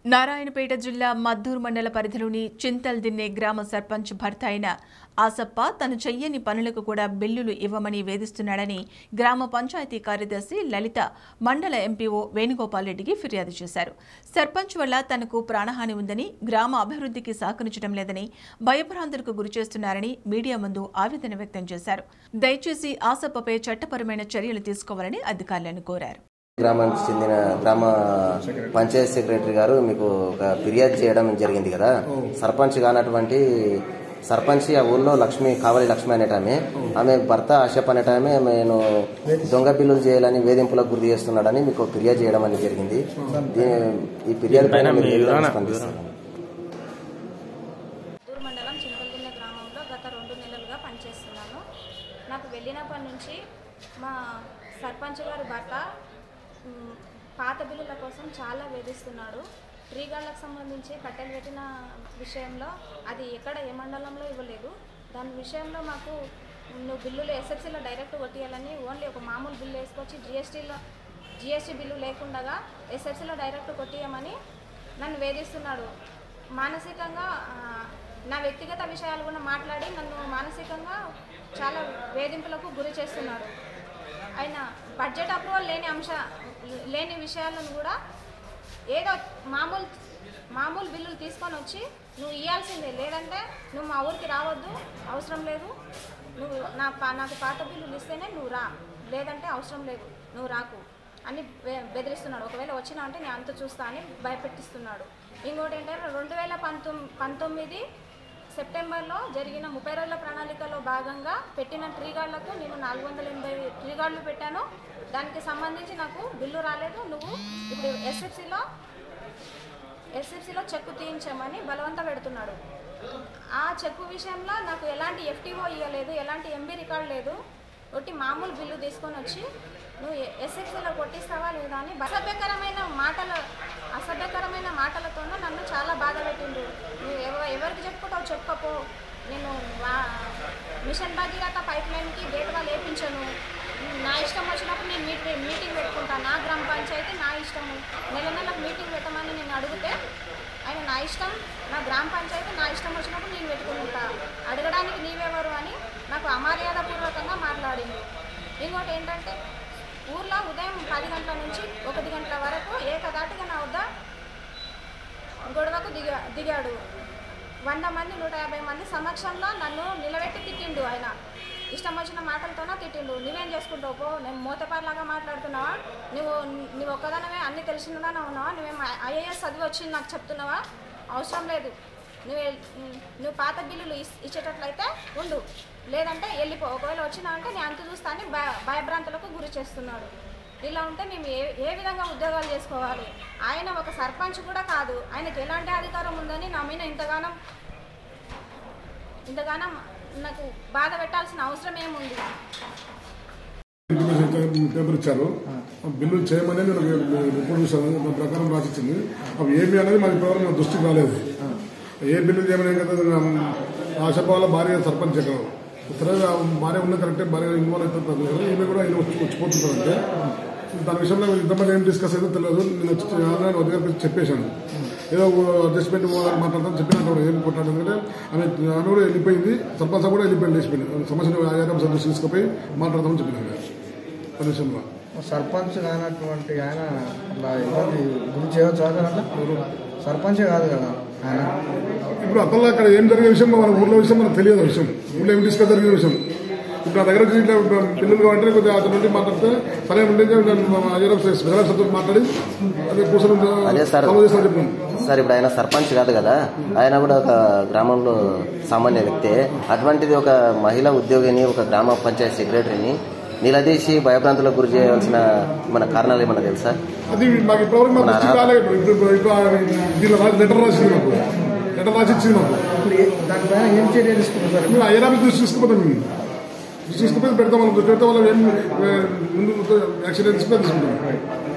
నారాయణపేట జిల్లా మద్దూరు మండల పరిధిలోని చింతల్ దిన్నే గ్రామ సర్పంచ్ భర్త అయిన ఆసప్ప తను చెయ్యని పనులకు కూడా బిల్లులు ఇవ్వమని వేధిస్తున్నాడని గ్రామ పంచాయతీ కార్యదర్శి లలిత మండల ఎంపీఓ వేణుగోపాల్ రెడ్డికి ఫిర్యాదు చేశారు సర్పంచ్ వల్ల తనకు ప్రాణహాని ఉందని గ్రామ అభివృద్ధికి సహకరించడం లేదని భయభ్రాంతులకు గురిచేస్తున్నారని మీడియా ముందు ఆవేదన వ్యక్తం చేశారు దయచేసి ఆసప్పపై చట్టపరమైన చర్యలు తీసుకోవాలని అధికారులను కోరారు గ్రామానికి చెందిన గ్రామ పంచాయత్ సెక్రటరీ గారు మీకు ఒక ఫిర్యాదు చేయడం జరిగింది కదా సర్పంచ్ కానటువంటి సర్పంచ్ ఆ ఊళ్ళో లక్ష్మి కావలి లక్ష్మి అనేట ఆమె ఆమె భర్త ఆశప్ అనేట ఆమె నేను దొంగ బిల్లులు చేయాలని వేధింపులకు గురి చేస్తున్నాడని మీకు ఫిర్యాదు చేయడం అనేది జరిగింది దీ- ఈ ఫిర్యాదు పైన మీరు ఏ విధంగా స్పందిస్తారు దూర్ మండలం చింతలదిన్నె గ్రామంలో గత రెండు నెలలుగా పనిచేస్తున్నాను నాకు వెళ్ళినప్పటి నుంచి మా సర్పంచ్ గారు భర్త మ్, పాత బిల్లుల కోసం చాలా వేధిస్తున్నాడు ట్రీ గార్డ్లకు సంబంధించి కట్టెలు పెట్టిన విషయంలో అది ఎక్కడ ఏ మండలంలో ఇవ్వలేదు దాని విషయంలో మాకు నువ్వు బిల్లులు ఎస్ఎఫ్సీలో డైరెక్ట్ కొట్టియాలని ఓన్లీ ఒక మామూలు బిల్లు వేసుకొచ్చి జిఎస్టీలో జిఎస్టీ బిల్లు లేకుండా ఎస్ఎఫ్సీలో డైరెక్ట్ కొట్టియమని నన్ను వేధిస్తున్నాడు మానసికంగా ఆ, నా వ్యక్తిగత విషయాలు కూడా మాట్లాడి నన్ను మానసికంగా చాలా వేధింపులకు గురి చేస్తున్నాడు ఆయన బడ్జెట్ అప్రూవల్ లేని అంశ లేని విషయాలను కూడా ఏదో మామూలు మామూలు బిల్లులు తీసుకొని వచ్చి నువ్వు ఇవ్వాల్సిందే లేదంటే నువ్వు మా ఊరికి రావద్దు అవసరం లేదు నువ్వు నా పా- నాకు పాత బిల్లులు ఇస్తేనే నువ్వు రా లేదంటే అవసరం లేదు నువ్వు రాకు అని బె- బెదిరిస్తున్నాడు ఒకవేళ వచ్చినా అంటే నేను అంత చూస్తా అని భయపెట్టిస్తున్నాడు ఇంకోటి ఏంటంటే రెండు వేల పంతొమ్మిది పంతొమ్మిది సెప్టెంబర్లో జరిగిన ముప్పై రోజుల ప్రణాళికలో భాగంగా పెట్టిన ట్రీ గార్డులకు నేను నాలుగు వందల ఎనభై ట్రీ గార్డులు పెట్టాను దానికి సంబంధించి నాకు బిల్లు రాలేదు నువ్వు ఇప్పుడు ఎస్ఎఫ్సిలో ఎస్ఎఫ్సిలో చెక్కు తీయించమని బలవంత పెడుతున్నాడు ఆ చెక్కు విషయంలో నాకు ఎలాంటి ఎఫ్టీఓ ఇవ్వలేదు ఎలాంటి ఎంబీ రికార్డు లేదు ఒకటి మామూలు బిల్లు తీసుకొని వచ్చి నువ్వు ఎస్ఎఫ్సీలో కొట్టిస్తావా లేదా అని అసభ్యకరమైన మాటల అసభ్యకరమైన మాటలతోనూ నన్ను చాలా బాధ పెట్టిండు నువ్వు ఎవ ఎవరికి చెప్పుకుంటావు చెప్పకపో నేను వా- మిషన్ భగీరథ పైప్ లైన్కి గేట్ వాళ్ళు వేపించను నా ఇష్టం వచ్చినప్పుడు నేను మీటింగ్ మీటింగ్ పెట్టుకుంటాను నా గ్రామ పంచాయతీ నా ఇష్టము నెల నెలకు మీటింగ్ పెట్టమని నేను అడిగితే ఆయన నా ఇష్టం నా గ్రామ పంచాయతీ నా ఇష్టం వచ్చినప్పుడు నేను పెట్టుకుంటా అడగడానికి నీవెవరు అని నాకు అమర్యాదపూర్వకంగా మాట్లాడింది ఇంకోటి ఏంటంటే ఊర్లో ఉదయం పది గంటల నుంచి ఒకటి గంటల వరకు ఏకదాటిగా నా వద్ద గొడవకు దిగా దిగాడు వంద మంది నూట యాభై మంది సమక్షంలో నన్ను నిలబెట్టి తిట్టిండు ఆయన ఇష్టం వచ్చిన మాటలతోనే తిట్టిండు నువ్వేం చేసుకుంటావు పో నేను మూతపారులాగా మాట్లాడుతున్నావా నువ్వు నువ్వు ఒక్కదానమే అన్ని తెలిసిందానే ఉన్నావా నువ్వేం ఐఏఎస్ చదివి వచ్చి నాకు చెప్తున్నావా అవసరం లేదు నువ్వు ఎల్- నువ్వు పాత బిల్లులు ఇస్- ఇచ్చేటట్లయితే ఉండు లేదంటే వెళ్ళిపో ఒకవేళ వచ్చినా అంటే నేను అంత చూస్తా అని భయ భయభ్రాంతులకు గురి చేస్తున్నాడు ఇలా ఉంటే మేము ఏ ఏ విధంగా ఉద్యోగాలు చేసుకోవాలి ఆయన ఒక సర్పంచ్ కూడా కాదు ఆయనకి ఎలాంటి అధికారం ఉందని నా మీద ఇంతగానం ఇంతగానం నాకు బాధ పెట్టాల్సిన అవసరం ఏముంది ఇంటిమేషన్ పేపర్ ఇచ్చారు ఆ బిల్లులు చేయమని నేను రిపోర్ట్ చూసాను దాని ప్రకారం రాసిచ్చింది అవి ఏమి అనేది మాకు ఇప్పటివరకు నా దృష్టికి రాలేదు ఏ బిల్లులు చేయమని ఏం కదా ఆశప వాళ్ళ భార్య సర్పంచ్ ఎక్కడ సరే ఆ భార్య ఉన్న కరెక్టే భార్య ఇన్వాల్వ్ అవుతుంది కదా ఈమె కూడా ఈయన వచ్చి వచ్చిపోతుంటారంటే దాని విషయంలో ఇంతమంది ఏం డిస్కస్ అయితే తెలియదు నేను వచ్చి ఆన్లైన్ వదిలి చెప్పేశాను ఏదో అడ్జస్ట్మెంట్ మాట్లాడతాను చెప్పినట్టు కూడా ఏం కొట్టాడు ఎందుకంటే ఆమె ఆమె కూడా వెళ్ళిపోయింది సర్పంచ్ కూడా వెళ్ళిపోయింది లేచిపోయింది సమస్యను ఆయారం సదస్సు తీసుకుపోయి మాట్లాడతామని చెప్పినాను ఆ విషయంలో సర్పంచ్ కానటువంటి ఆయన అట్లా ఇబ్బంది గురి చేయవచ్చు అట్లా సర్పంచే కాదు కదా ఆయన ఇప్పుడు అతను అక్కడ ఏం జరిగే విషయం మన ఊర్లో విషయం మనకు తెలియదు ఆ విషయం ఊళ్ళో ఏం డిస్కస్ జరిగిన విషయం ఇప్పుడు నా దగ్గర వచ్చి ఇట్లా పిల్లలు కావాలంటే కొద్దిగా అతను నుండి మాట్లాడితే సరే ఉంటే అజయరావు స్పెషల్ సభ్యులు మాట్లాడి అదే కూర్చొని అదే సార్ సాల్వ్ చేస్తాను చెప్పాను సార్ ఇప్పుడు ఆయన సర్పంచ్ కాదు కదా ఆయన కూడా ఒక గ్రామంలో సామాన్య వ్యక్తే అటువంటిది ఒక మహిళా ఉద్యోగిని ఒక గ్రామ పంచాయతీ సెక్రటరీని నిలదీసి భయభ్రాంతులకు గురి చేయాల్సిన మన కారణాలు ఏమన్నా తెలుసా అది మాకు ఇప్పటివరకు మాకు దృష్టి రాలేదు ఇప్పుడు ఇప్పుడు ఇప్పుడు దీనిలో రాసి లెటర్ రాసింది మాకు లెటర్ రాసి ఇచ్చింది మాకు ఇప్పుడు ఏ- దానిపైన ఏం చర్య తీసుకుంటారు మేము అయ్యరామి దృష్టి తీసుకుపోతాం మేము దృష్టి తీసుకుపోయి పెడతాం వాళ్ళ దృష్టి పెడతాం వాళ్ళు ఏం ఏ, ముందు యాక్సిడెంట్ తీసుకుంటాం